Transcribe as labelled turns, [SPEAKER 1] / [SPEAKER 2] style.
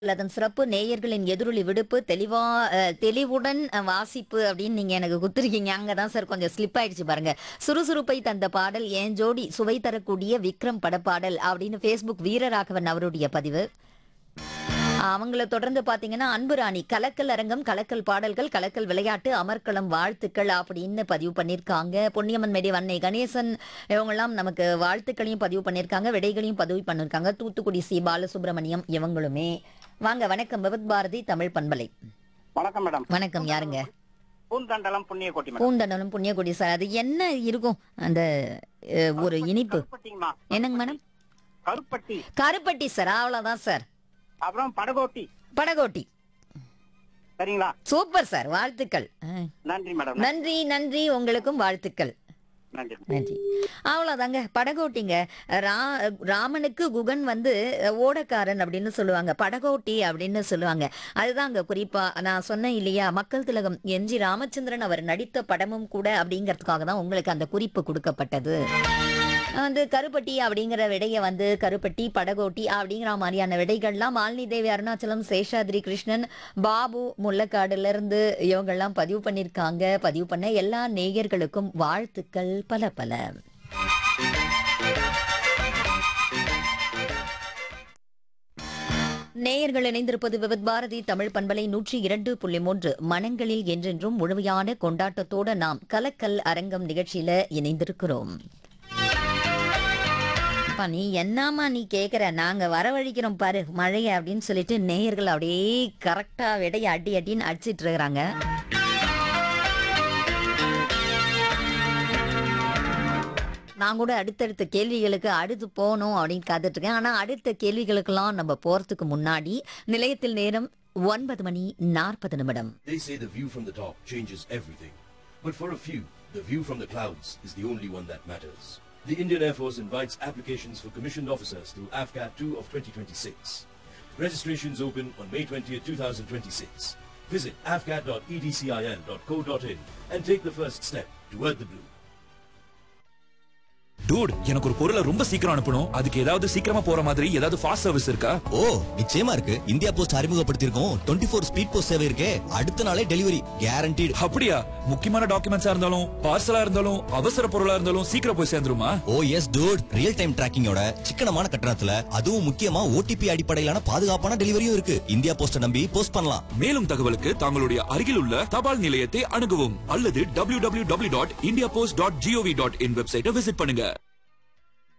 [SPEAKER 1] அதன் சிறப்பு நேயர்களின் எதிரொலி விடுப்பு தெளிவா அஹ், தெளிவுடன் அஹ், வாசிப்பு அப்படின்னு நீங்க எனக்கு குத்துருக்கீங்க அங்கதான் சார் கொஞ்சம் ஸ்லிப் ஆயிடுச்சு பாருங்க சுறுசுறுப்பை தந்த பாடல் ஏன் ஜோடி சுவை தரக்கூடிய விக்ரம் படப்பாடல் அப்படின்னு ஃபேஸ்புக் வீரராகவன் அவருடைய பதிவு அவங்கள தொடர்ந்து பாத்தீங்கன்னா அன்பு ராணி கலக்கல் அரங்கம் கலக்கல் பாடல்கள் கலக்கல் விளையாட்டு அமர்க்களம் வாழ்த்துக்கள் அப்படின்னு பதிவு பண்ணியிருக்காங்க பொன்னியம்மன் மேடி வன்னை கணேசன் இவங்கெல்லாம் நமக்கு வாழ்த்துக்களையும் பதிவு பண்ணியிருக்காங்க விடைகளையும் பதிவு பண்ணியிருக்காங்க தூத்துக்குடி சி பாலசுப்ரமணியம் இவங்களுமே வாங்க வணக்கம் விபத் பாரதி தமிழ் பண்பலை
[SPEAKER 2] வணக்கம் மேடம்
[SPEAKER 1] வணக்கம் யாருங்க
[SPEAKER 2] பூந்தண்டலம் புண்ணியக்கோட்டி மேடம்
[SPEAKER 1] பூந்தண்டலும் புண்ணியகுடி சார் அது என்ன இருக்கும் அந்த அஹ், ஒரு இனிப்பு
[SPEAKER 2] கருப்பட்டிங்கம்மா
[SPEAKER 1] என்னங்க மேடம்
[SPEAKER 2] கருப்பட்டி
[SPEAKER 1] கருப்பட்டி சார் அவ்வளவுதான் சார்
[SPEAKER 2] அப்புறம் படகோட்டி
[SPEAKER 1] படகோட்டி
[SPEAKER 2] சரிங்களா
[SPEAKER 1] சூப்பர் சார் வாழ்த்துக்கள் அஹ்.
[SPEAKER 2] நன்றி மேடம்
[SPEAKER 1] நன்றி நன்றி உங்களுக்கும் வாழ்த்துக்கள்
[SPEAKER 2] நன்றி
[SPEAKER 1] நன்றி அவ்வளோதாங்க படகோட்டிங்க ரா ராமனுக்கு குகன் வந்து அஹ், ஓடக்காரன் அப்படின்னு சொல்லுவாங்க படகோட்டி அப்படின்னு சொல்லுவாங்க அதுதாங்க குறிப்பா நான் சொன்னேன் இல்லையா மக்கள் திலகம் என் ஜி ராமச்சந்திரன் அவர் நடித்த படமும் கூட அப்படிங்கிறதுக்காக தான் உங்களுக்கு அந்த குறிப்பு கொடுக்கப்பட்டது வந்து கருப்பட்டி அப்படிங்கிற விடைய வந்து கருப்பட்டி படகோட்டி அப்படிங்கிற மாதிரியான விடைகள்லாம் மாலினி தேவி அருணாச்சலம் சேஷாத்ரி கிருஷ்ணன் பாபு முள்ளக்காடுல இருந்து இவங்கெல்லாம் பதிவு பண்ணியிருக்காங்க பதிவு பண்ண எல்லா நேயர்களுக்கும் வாழ்த்துக்கள் பல பல நேயர்கள் இணைந்திருப்பது விவித் பாரதி தமிழ் பண்பலை நூற்றி இரண்டு புள்ளி மூன்று மனங்களில் என்றென்றும் முழுமையான கொண்டாட்டத்தோட நாம் கலக்கல் அரங்கம் நிகழ்ச்சியில இணைந்திருக்கிறோம் அப்பா நீ என்னம்மா நீ கேக்குற நாங்க வரவழிக்கிறோம் பாரு மழைய அப்படின்னு சொல்லிட்டு நேயர்கள் அப்படியே கரெக்டா விடைய அடி அடின்னு அடிச்சிட்டு இருக்கிறாங்க நான் கூட அடுத்தடுத்த கேள்விகளுக்கு அடுத்து போகணும் அப்படின்னு காத்துட்டு இருக்கேன் ஆனா அடுத்த கேள்விகளுக்கெல்லாம் நம்ம போறதுக்கு முன்னாடி நிலையத்தில் நேரம் ஒன்பது மணி நாற்பது நிமிடம்
[SPEAKER 3] They say the view from the top changes everything. But for a few, the view from the clouds is the only one that matters. The Indian Air Force invites applications for commissioned officers through AFCAT 2 of 2026. Registrations open on May 20th, 2026. Visit afcat.edcil.co.in and take the first step toward the blue.
[SPEAKER 4] Dude எனக்கு ஒரு பொருளை ரொம்ப சீக்கிரம் அனுப்பணும் அதுக்கு ஏதாவது சீக்கிரமா போற மாதிரி ஏதாவது ஃபாஸ்ட் சர்வீஸ் இருக்கா
[SPEAKER 5] ஓ நிச்சயமா இருக்கு இந்தியா போஸ்ட் அறிமுகப்படுத்தியிருக்கோம் டுவெண்ட்டி ஃபோர் ஸ்பீட் போஸ்ட் சேவை இருக்கே அடுத்த நாளே டெலிவரி கேரண்டீடு
[SPEAKER 4] அப்படியா முக்கியமான டாக்குமெண்ட்ஸா இருந்தாலும் பார்சலா இருந்தாலும் அவசர பொருளா இருந்தாலும் சீக்கிரம் போய் சேர்ந்துருமா
[SPEAKER 5] ஓ எஸ் டூட் ரியல் டைம் டிராக்கிங்கோட சிக்கனமான கட்டணத்துல அதுவும் முக்கியமா ஓடிபி அடிப்படையிலான பாதுகாப்பான டெலிவரியும் இருக்கு இந்தியா போஸ்ட நம்பி போஸ்ட் பண்ணலாம்
[SPEAKER 4] மேலும் தகவலுக்கு தங்களுடைய அருகில் உள்ள தபால் நிலையத்தை அணுகவும் அல்லது www.indiapost.gov.in வெப்சைட்டை விசிட் பண்ணுங்க